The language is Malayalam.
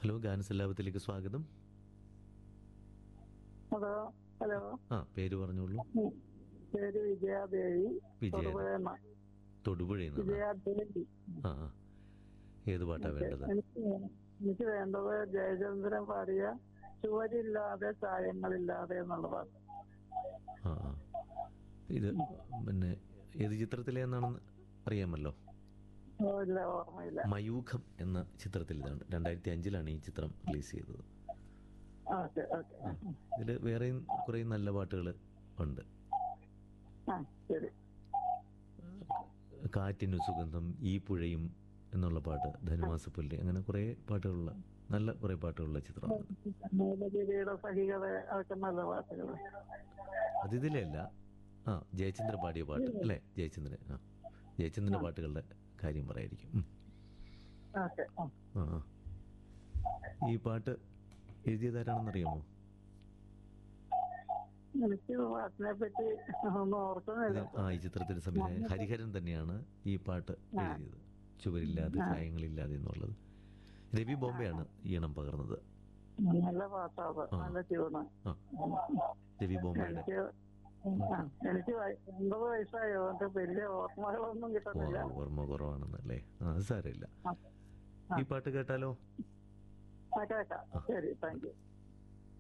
ഹലോ ഗാനസല്ലാപത്തിലേക്ക് സ്വാഗതം ഹലോ ഹലോ ആ പേര് പറഞ്ഞോളൂ ഉം. പേര് വിജയാദേവി വിജയ തൊടുപുഴയെന്ന. തൊടുപുഴയിൽ നിന്ന് വിജയാദേവി ആ ആ ഏത് പാട്ടാ വേണ്ടത് എനിക്ക് എനിക്ക് വേണ്ടത് ജയചന്ദ്രൻ പാടിയ ചുവരില്ലാതെ ചായങ്ങളില്ലാതെ എന്നുള്ള പാട്ട് ആ ആ ഇത് പിന്നെ ഏത് ചിത്രത്തിലെന്നാണെന്ന് അറിയാമല്ലോ ഓ, ഇല്ല ഓർമ്മയില്ല മയൂഖം എന്ന ചിത്രത്തിൽ ഇതാണ് രണ്ടായിരത്തി അഞ്ചിലാണ് ഈ ചിത്രം റിലീസ് ചെയ്തത് ഓക്കെ ഓക്കെ ഇതിൽ വേറെയും കുറേ നല്ല പാട്ടുകൾ ഉണ്ട് ആ ശരി കാറ്റിനു സുഗന്ധം ഈ പുഴയും എന്നുള്ള പാട്ട് ധനുമാസപ്പുല്ലി അങ്ങനെ കുറേ പാട്ടുകളുള്ള നല്ല കുറേ പാട്ടുകളുള്ള ചിത്രമാണ് നീലഗിരിയുടെ സഹികത അതൊക്കെ നല്ല പാട്ടുകൾ അത് ഇതിലല്ല ആ ജയചന്ദ്രൻ പാടിയ പാട്ട് അല്ലേ ജയചന്ദ്രൻ ആ ജയചന്ദ്രൻ്റെ പാട്ടുകളുടെ കാര്യം പറയായിരിക്കും ഉം. ഓക്കെ ആ. ആ ആ. ഈ പാട്ട് എഴുതിയതാരാണെന്നറിയാമോ എനിക്ക് പാട്ടിനെ പറ്റി ഒന്നും ഓർക്കുന്നില്ല ആ ഈ ചിത്രത്തിന്റെ സംവിധായകൻ ഹരിഹരൻ തന്നെയാണ് ഈ പാട്ട് എഴുതിയത് ചുവരില്ലാതെ ചായങ്ങളില്ലാതെ എന്നുള്ളത് രവി ബോംബെയാണ് ഈണം പകർന്നത് നല്ല പാട്ടാണ് നല്ല ട്യൂണ് ആ രവി ബോംബെയുടെ എനിക്ക് ആ, എനിക്ക് വയ- എൺപത് വയസ്സായോ അതുകൊണ്ട് വലിയ ഓർമ്മകളൊന്നും കിട്ടുന്നില്ല ഓ, ഓർമ്മ കുറവാണെന്നല്ലേ ആ അത് സാരമില്ല ആ. ഈ പാട്ട് കേട്ടാലോ ആ, കേൾക്കാം ശരി താങ്ക് യു